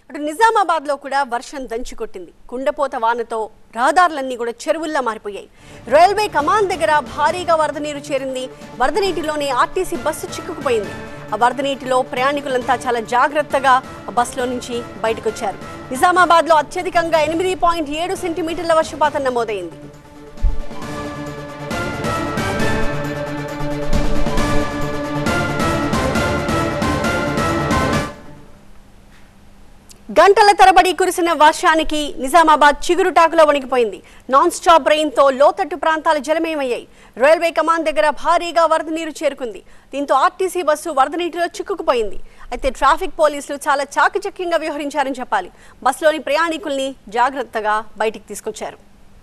అటు నిజామాబాద్ లో కూడా వర్షం దంచుకొట్టింది కుండపోత వానతో రహదారులన్నీ కూడా చెరువుల్లా మారిపోయాయి రైల్వే కమాన్ దగ్గర భారీగా వరద నీరు చేరింది వరద నీటిలోనే ఆర్టీసీ బస్సు చిక్కుకుపోయింది ఆ వరద నీటిలో ప్రయాణికులంతా చాలా జాగ్రత్తగా ఆ బస్సులో నుంచి బయటకు వచ్చారు నిజామాబాద్ లో అత్యధికంగా ఎనిమిది పాయింట్ ఏడు సెంటీమీటర్ల వర్షపాతం నమోదైంది గంటల తరబడి కురిసిన వర్షానికి నిజామాబాద్ చిగురుటాకులో వణికిపోయింది నాన్ స్టాప్ రెయిన్తో లోతట్టు ప్రాంతాలు జలమయమయ్యాయి రైల్వే కమాన్ దగ్గర భారీగా వరద నీరు చేరుకుంది దీంతో ఆర్టీసీ బస్సు వరద నీటిలో చిక్కుకుపోయింది అయితే ట్రాఫిక్ పోలీసులు చాలా చాకచక్యంగా వ్యవహరించారని చెప్పాలి బస్సులోని ప్రయాణికుల్ని జాగ్రత్తగా బయటికి తీసుకొచ్చారు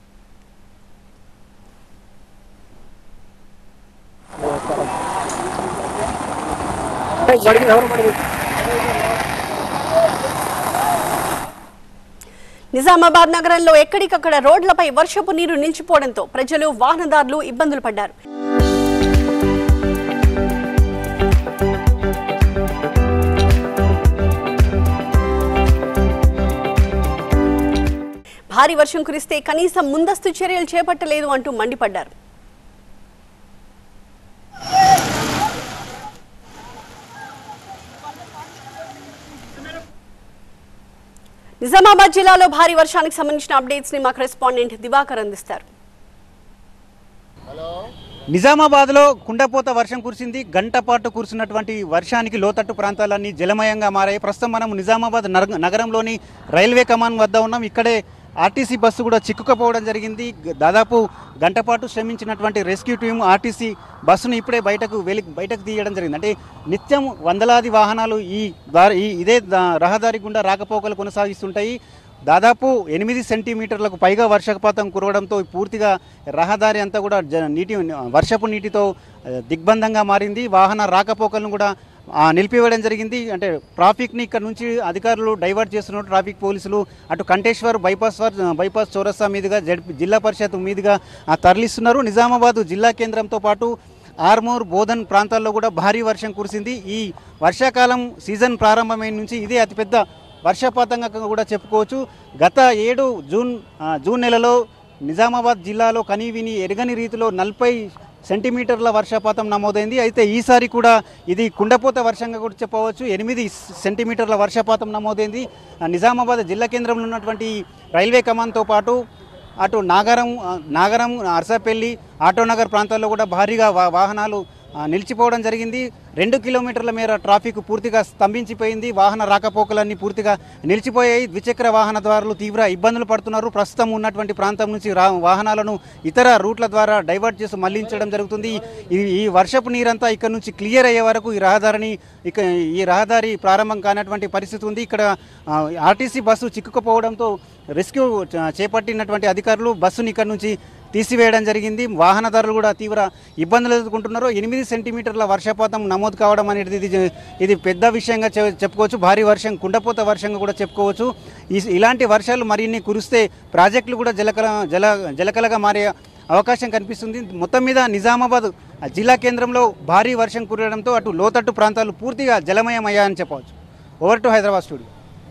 నిజామాబాద్ నగరంలో ఎక్కడికక్కడ రోడ్లపై వర్షపు నీరు నిలిచిపోవడంతో ప్రజలు వాహనదారులు ఇబ్బందులు పడ్డారు భారీ వర్షం కురిస్తే కనీసం ముందస్తు చర్యలు చేపట్టలేదు అంటూ మండిపడ్డారు నిజామాబాద్ జిల్లాలో భారీ వర్షానికి సంబంధించిన అప్డేట్స్ ని మా కరెస్పాండెంట్ దివాకర్ అందిస్తారు నిజామాబాద్లో కుండపోత వర్షం కురిసింది గంట పాటు కురిసినటువంటి వర్షానికి లోతట్టు ప్రాంతాలన్నీ జలమయంగా మారాయి ప్రస్తుతం మనం నిజామాబాద్ నగ- నగరంలోని రైల్వే కమాన్ వద్ద ఉన్నాం ఇక్కడే ఆర్టీసీ బస్సు కూడా చిక్కుకుపోవడం జరిగింది గ- దాదాపు గంట పాటు శ్రమించినటువంటి రెస్క్యూ టీం ఆర్టీసీ బస్సును ఇప్పుడే బయటకు వెలి బయటకు తీయడం జరిగింది అంటే నిత్యం వందలాది వాహనాలు ఈ దారి ఈ ఇదే దా- రహదారి గుండా రాకపోకలు కొనసాగిస్తుంటాయి దాదాపు ఎనిమిది సెంటీమీటర్లకు పైగా వర్షపాతం కురవడంతో పూర్తిగా రహదారి అంతా కూడా జ- నీటి వర్షపు నీటితో ఆ, దిగ్బంధంగా మారింది వాహన రాకపోకలను కూడా ఆ, నిలిపివేయడం జరిగింది అంటే ట్రాఫిక్ని ఇక్కడ నుంచి అధికారులు డైవర్ట్ చేస్తున్నారు ట్రాఫిక్ పోలీసులు అటు కంటేశ్వర్ బైపాస్ వర్- బైపాస్ చౌరస్తా మీదుగా జడ్ జిల్లా పరిషత్ మీదుగా ఆ, తరలిస్తున్నారు నిజామాబాద్ జిల్లా కేంద్రంతో పాటు ఆర్మూర్ బోధన్ ప్రాంతాల్లో కూడా భారీ వర్షం కురిసింది ఈ వర్షాకాలం సీజన్ ప్రారంభమైన నుంచి ఇదే అతిపెద్ద వర్షపాతంగా కూడా చెప్పుకోవచ్చు గత ఏడు జూన్ ఆ, జూన్ నెలలో నిజామాబాద్ జిల్లాలో కనీవిని ఎరగని రీతిలో నలభై సెంటీమీటర్ల వర్షపాతం నమోదైంది అయితే ఈసారి కూడా ఇది కుండపోత వర్షంగా కూడా చెప్పవచ్చు ఎనిమిది సెంటీమీటర్ల వర్షపాతం నమోదైంది ఆ, నిజామాబాద్ జిల్లా కేంద్రంలో ఉన్నటువంటి రైల్వే కమాన్తో పాటు అటు నాగరం ఆ, నాగరం అరసపల్లి ఆటోనగర్ ప్రాంతాల్లో కూడా భారీగా వా- వాహనాలు ఆ, నిలిచిపోవడం జరిగింది రెండు కిలోమీటర్ల మేర ట్రాఫిక్ పూర్తిగా స్తంభించిపోయింది వాహన రాకపోకలన్నీ పూర్తిగా నిలిచిపోయాయి ద్విచక్ర వాహనదారులు తీవ్ర ఇబ్బందులు పడుతున్నారు ప్రస్తుతం ఉన్నటువంటి ప్రాంతం నుంచి రా వాహనాలను ఇతర రూట్ల ద్వారా డైవర్ట్ చేసి మళ్లించడం జరుగుతుంది ఈ ఈ వర్షపు నీరంతా ఇక్కడ నుంచి క్లియర్ అయ్యే వరకు ఈ రహదారిని ఇక ఈ రహదారి ప్రారంభం కానటువంటి పరిస్థితి ఉంది ఇక్కడ ఆ, ఆర్టీసీ బస్సు చిక్కుకుపోవడంతో రెస్క్యూ చ- చేపట్టినటువంటి అధికారులు బస్సుని ఇక్కడ నుంచి తీసివేయడం జరిగింది వాహనదారులు కూడా తీవ్ర ఇబ్బందులు ఎదుర్కొంటున్నారు ఎనిమిది సెంటీమీటర్ల వర్షపాతం నమోదు కావడం అనేది ఇది ఇది పెద్ద విషయంగా చె- చెప్పుకోవచ్చు భారీ వర్షం కుండపోత వర్షంగా కూడా చెప్పుకోవచ్చు ఈ- ఇలాంటి వర్షాలు మరిన్ని కురిస్తే ప్రాజెక్టులు కూడా జలకల జల జలకలగా మారే అవకాశం కనిపిస్తుంది మొత్తం మీద నిజామాబాద్ జిల్లా కేంద్రంలో భారీ వర్షం కురవడంతో అటు లోతట్టు ప్రాంతాలు పూర్తిగా జలమయమయ్యాయని చెప్పవచ్చు ఓవర్ టు హైదరాబాద్ స్టూడియో